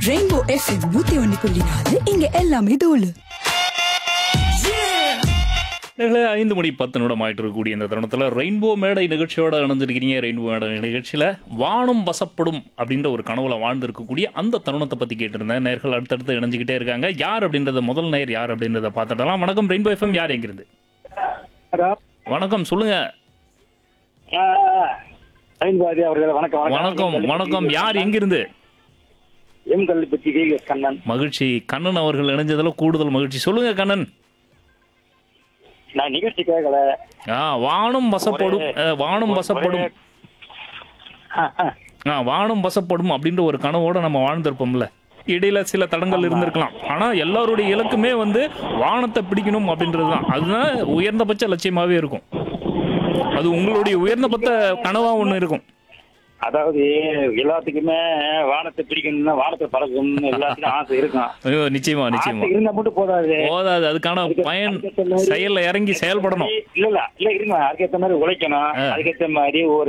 Rainbow FM நூத்தி ஒன்னு புள்ளி நாலு இங்க எல்லாமே தோலு நேர்களே, ஐந்து மணி பத்து நிமிடம் ஆயிட்டு இருக்கக்கூடிய இந்த தருணத்தில் ரெயின்போ மேடை நிகழ்ச்சியோட இணைஞ்சிருக்கிறீங்க ரெயின்போ மேடை நிகழ்ச்சியில் வானம் வசப்படும் அப்படின்ற ஒரு கனவுல வாழ்ந்திருக்கக்கூடிய அந்த தருணத்தை பற்றி கேட்டிருந்தேன் நேர்கள் அடுத்தடுத்து இணைஞ்சிக்கிட்டே இருக்காங்க யார் அப்படின்றத முதல் நேர் யார் அப்படின்றத பார்த்துடலாம் வணக்கம் ரெயின்போ எஃப்எம் யார் எங்கிருந்து ஹலோ வணக்கம் சொல்லுங்க ஐன்பாதி அவர்கள் வணக்கம் வணக்கம் வணக்கம் யார் எங்கிருந்து எம் கல்லிப்பட்டி கேஎஸ் கண்ணன் மகிழ்ச்சி கண்ணன் அவர்கள் இணைஞ்சதுல கூடுதல் மகிழ்ச்சி சொல்லுங்க கண்ணன் நான் நிகழ்ச்சி கேட்கல ஆ வானம் வசப்படும் அஹ், வானம் வசப்படும் ஆ வானம் வசப்படும் அப்படின்ற ஒரு கனவோட நம்ம வாழ்ந்திருப்போம்ல இடையில சில தடங்கள் இருந்திருக்கலாம் ஆனா எல்லாருடைய இலக்குமே வந்து வானத்தை பிடிக்கணும் அப்படின்றது தான் அதுதான் உயர்ந்தபட்ச லட்சியமாவே இருக்கும் அது உங்களுடைய உயர்ந்தபட்ச கனவா ஒண்ணு இருக்கும் அதாவது எல்லாத்துக்குமே வானத்தை பிடிக்கணும்னா வானத்தை பறக்கணும்னு எல்லாத்துக்கும் ஆசை இருக்கும் ஐயோ நிச்சயமா நிச்சயமா ஆசை இருந்தா மட்டும் போதாது போதாது அதுக்கான பயன் செயல்ல இறங்கி செயல்படணும் இல்ல இல்ல இல்ல இருங்க அதுக்கேத்த மாதிரி உழைக்கணும் ஆ. அதுக்கேத்த மாதிரி ஒரு